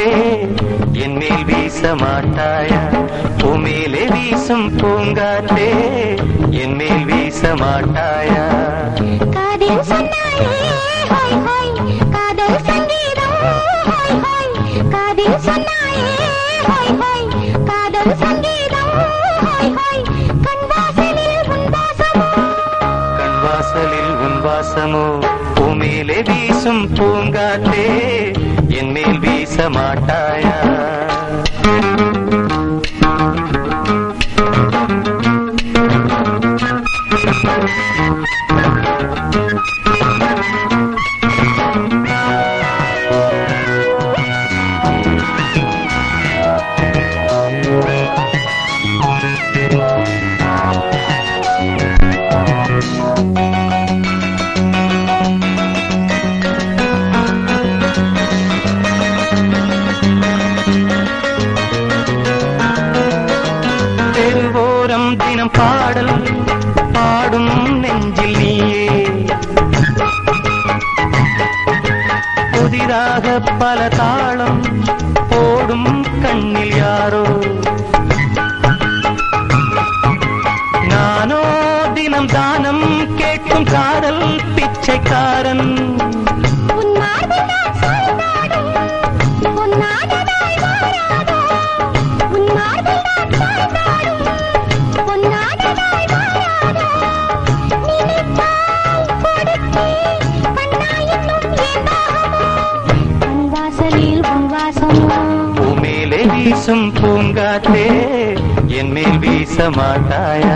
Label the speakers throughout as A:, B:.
A: என் மேல் வீச மாட்டாயா பூமேலே வீசும் பூங்காற்றே என் மேல் வீச மாட்டாயா
B: காதில் சொன்னாயே ஹாய் ஹாய் காதல் சங்கீதம் ஹாய் ஹாய் காதில் சொன்னாயே ஹாய் ஹாய் காதல் சங்கீதம் ஹாய் ஹாய் கண் வாசலில் உன் வாசமோ
A: கண் வாசலில் உன் வாசமோ பூமேலே வீசும் பூங்காற்றே என் மேல் வீச மாட்டாயா தெருவோரம் தினம் பாடல் பாடும் நெஞ்சில் நீயே புதிதாக பல தாளம் போடும் கண்ணில் யாரோ நானோ தினம் தானம் கேட்கும் காதல் பிச்சைக்காரன்
B: உன் மார்பில் நான் சாய்ந்தாடும் பொன்னானதாய் மாறாதோ உன் மார்பில் நான் சாய்ந்தாடும் பொன்னானதாய் மாறாதோ நினைத்தால் கொடுத்தேன் கண்ணா இன்னும் ஏன் தாகமோ கண் வாசலில் உன் வாசமோ
A: பூமேலே வீசும் பூங்காற்றே என் மேல் வீச மாட்டாயா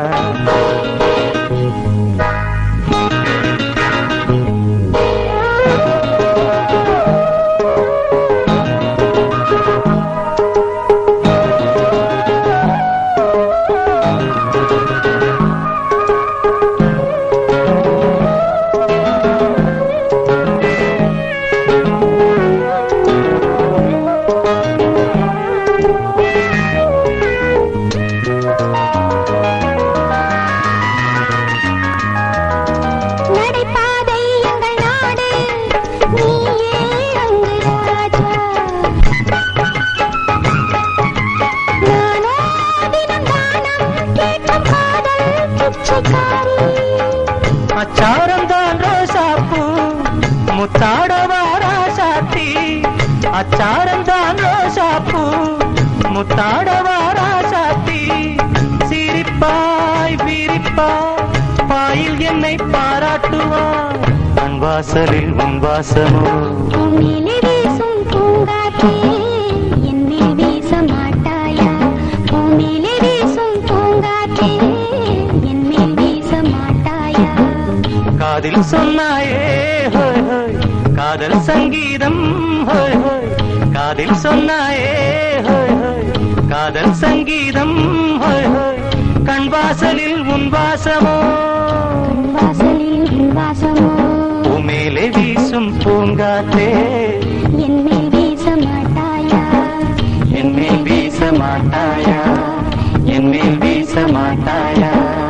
B: நடைபாதை எங்கள் நாடு நீயே அங்கு ராஜா நானோ தினம் தானம் கேட்கும் காதல் பிச்சைக்காரி
A: அச்சாரம் தான் ரோசாப்பூ முத்தாடவா ராசாத்தி அச்சாரம் தான் ரோசாப்பூ முத்தாடவா ராசாத்தி சிரிப்பாய் விரிப்பாய் பாயில் என்னை பாராட்டுவாய் கண் வாசலில் உன் வாசமோ
B: பூமியிலே வீசும் பூங்காற்றே என்னை வீச மாட்டாயா பூமியிலே வீசும் பூங்காற்றே என்னை வீச மாட்டாயா
A: காதில் சொன்னாயே ஹோய் ஹோய் காதல் சங்கீதம் ஹோய் ஹோய் காதில் சொன்னாயே ஹோய் ஹோய் காதல் சங்கீதம் ஹோய் ஹோய் கண் வாசலில் உன் வாசமோ
B: கண் வாசலில் உன் வாசமோ
A: பூமேலே வீசும் பூங்காற்றே
B: என்னை வீச மாட்டாயா
A: என் மேல் வீச மாட்டாயா என் மேல் வீச மாட்டாயா